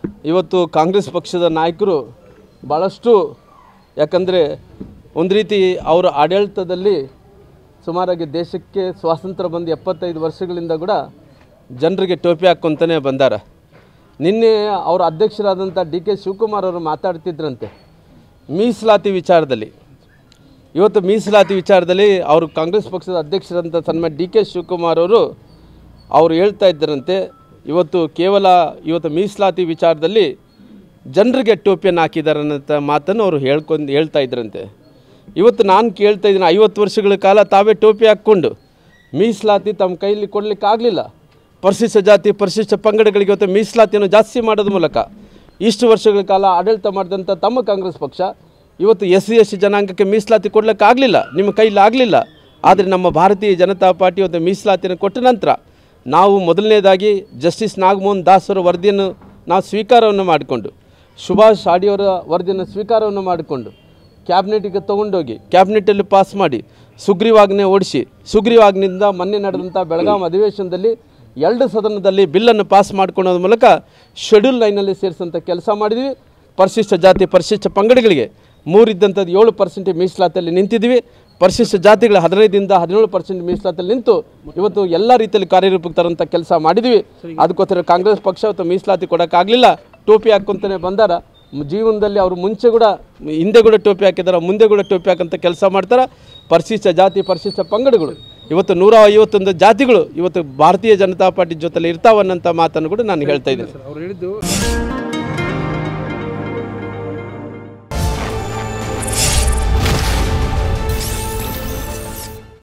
ಇವತ್ತು ಕಾಂಗ್ರೆಸ್ ಪಕ್ಷದ ನಾಯಕರು ಭಾಳಷ್ಟು ಯಾಕಂದರೆ ಒಂದು ರೀತಿ ಅವರ ಆಡಳಿತದಲ್ಲಿ ಸುಮಾರಾಗಿ ದೇಶಕ್ಕೆ ಸ್ವಾತಂತ್ರ್ಯ ಬಂದು ಎಪ್ಪತ್ತೈದು ವರ್ಷಗಳಿಂದ ಕೂಡ ಜನರಿಗೆ ಟೋಪಿ ಹಾಕ್ಕೊಂತಾನೆ ಬಂದಾರ ನಿನ್ನೆ ಅವರ ಅಧ್ಯಕ್ಷರಾದಂಥ ಡಿ ಕೆ ಶಿವಕುಮಾರ್ ಅವರು ಮಾತಾಡ್ತಿದ್ರಂತೆ ಮೀಸಲಾತಿ ವಿಚಾರದಲ್ಲಿ ಇವತ್ತು ಮೀಸಲಾತಿ ವಿಚಾರದಲ್ಲಿ ಅವರು ಕಾಂಗ್ರೆಸ್ ಪಕ್ಷದ ಅಧ್ಯಕ್ಷರಂತ ಸನ್ಮಾನ್ಯ ಡಿ ಕೆ ಶಿವಕುಮಾರ್ ಅವರು ಅವರು ಹೇಳ್ತಾ ಇದ್ದರಂತೆ ಇವತ್ತು ಕೇವಲ ಇವತ್ತು ಮೀಸಲಾತಿ ವಿಚಾರದಲ್ಲಿ ಜನರಿಗೆ ಟೋಪಿಯನ್ನು ಹಾಕಿದ್ದಾರೆ ಅನ್ನೋ ಮಾತನ್ನು ಅವರು ಹೇಳ್ಕೊಂಡು ಹೇಳ್ತಾ ಇದ್ರಂತೆ ಇವತ್ತು ನಾನು ಕೇಳ್ತಾ ಇದ್ದೀನಿ ಐವತ್ತು ವರ್ಷಗಳ ಕಾಲ ತಾವೇ ಟೋಪಿ ಹಾಕ್ಕೊಂಡು ಮೀಸಲಾತಿ ತಮ್ಮ ಕೈಯಲ್ಲಿ ಕೊಡಲಿಕ್ಕೆ ಆಗಲಿಲ್ಲ ಪರಿಶಿಷ್ಟ ಜಾತಿ ಪರಿಶಿಷ್ಟ ಪಂಗಡಗಳಿಗೆ ಇವತ್ತು ಮೀಸಲಾತಿಯನ್ನು ಜಾಸ್ತಿ ಮಾಡೋದ್ರ ಮೂಲಕ ಇಷ್ಟು ವರ್ಷಗಳ ಕಾಲ ಆಡಳಿತ ಮಾಡಿದಂಥ ತಮ್ಮ ಕಾಂಗ್ರೆಸ್ ಪಕ್ಷ ಇವತ್ತು ಎಸ್ ಸಿ ಎಸ್ ಸಿ ಜನಾಂಗಕ್ಕೆ ಮೀಸಲಾತಿ ಕೊಡ್ಲಿಕ್ಕೆ ಆಗಲಿಲ್ಲ ನಿಮ್ಮ ಕೈಲಿ ಆಗಲಿಲ್ಲ ಆದರೆ ನಮ್ಮ ಭಾರತೀಯ ಜನತಾ ಪಾರ್ಟಿ ಇವತ್ತು ಮೀಸಲಾತಿಯನ್ನು ಕೊಟ್ಟ ನಂತರ ನಾವು ಮೊದಲನೇದಾಗಿ ಜಸ್ಟಿಸ್ ನಾಗಮೋಹನ್ ದಾಸ್ ಅವರ ವರದಿಯನ್ನು ನಾವು ಸ್ವೀಕಾರವನ್ನು ಮಾಡಿಕೊಂಡು ಸುಭಾಷ್ ಆಡಿಯವರ ವರದಿಯನ್ನು ಸ್ವೀಕಾರವನ್ನು ಮಾಡಿಕೊಂಡು ಕ್ಯಾಬಿನೆಟ್ಗೆ ತೊಗೊಂಡೋಗಿ ಕ್ಯಾಬಿನೆಟಲ್ಲಿ ಪಾಸ್ ಮಾಡಿ ಸುಗ್ರೀವಾಜ್ಞೆ ಓಡಿಸಿ ಸುಗ್ರೀವಾಜ್ಞೆಯಿಂದ ಮೊನ್ನೆ ನಡೆದಂಥ ಬೆಳಗಾಂ ಅಧಿವೇಶನದಲ್ಲಿ ಎರಡು ಸದನದಲ್ಲಿ ಬಿಲ್ಲನ್ನು ಪಾಸ್ ಮಾಡ್ಕೊಳ್ಳೋದ್ರ ಮೂಲಕ ಶೆಡ್ಯೂಲ್ ಲೈನಲ್ಲಿ ಸೇರಿಸೋಂಥ ಕೆಲಸ ಮಾಡಿದ್ವಿ ಪರಿಶಿಷ್ಟ ಜಾತಿ ಪರಿಶಿಷ್ಟ ಪಂಗಡಗಳಿಗೆ ಮೂರಿದ್ದಂಥದ್ದು ಏಳು ಪರ್ಸೆಂಟ್ ಮೀಸಲಾತಿಯಲ್ಲಿ ನಿಂತಿದ್ವಿ ಪರಿಶಿಷ್ಟ ಜಾತಿಗಳ ಹದಿನೈದರಿಂದ ಹದಿನೇಳು ಪರ್ಸೆಂಟ್ ಮೀಸಲಾತಿಯಲ್ಲಿ ನಿಂತು ಇವತ್ತು ಎಲ್ಲ ರೀತಿಯಲ್ಲಿ ಕಾರ್ಯರೂಪಕ್ಕೆ ತರೋಂಥ ಕೆಲಸ ಮಾಡಿದ್ವಿ ಅದಕ್ಕೋಸ್ಕರ ಕಾಂಗ್ರೆಸ್ ಪಕ್ಷ ಇವತ್ತು ಮೀಸಲಾತಿ ಕೊಡೋಕ್ಕಾಗಲಿಲ್ಲ ಟೋಪಿ ಹಾಕ್ಕೊಂತಾನೆ ಬಂದಾರ ಮ್- ಜೀವನದಲ್ಲಿ ಅವರು ಮುಂಚೆ ಕೂಡ ಹಿಂದೆ ಕೂಡ ಟೋಪಿ ಹಾಕಿದಾರೆ ಮುಂದೆ ಕೂಡ ಟೋಪಿ ಹಾಕಂತ ಕೆಲಸ ಮಾಡ್ತಾರೆ ಪರಿಶಿಷ್ಟ ಜಾತಿ ಪರಿಶಿಷ್ಟ ಪಂಗಡಗಳು ಇವತ್ತು ನೂರ ಐವತ್ತೊಂದು ಜಾತಿಗಳು ಇವತ್ತು ಭಾರತೀಯ ಜನತಾ ಪಾರ್ಟಿ ಜೊತೆಲಿ ಇರ್ತಾವನ್ನಂಥ ಮಾತನ್ನು ಕೂಡ ನಾನು ಹೇಳ್ತಾ ಇದ್ದೀನಿ ಅವ್ರು ಹೇಳಿದ್ದು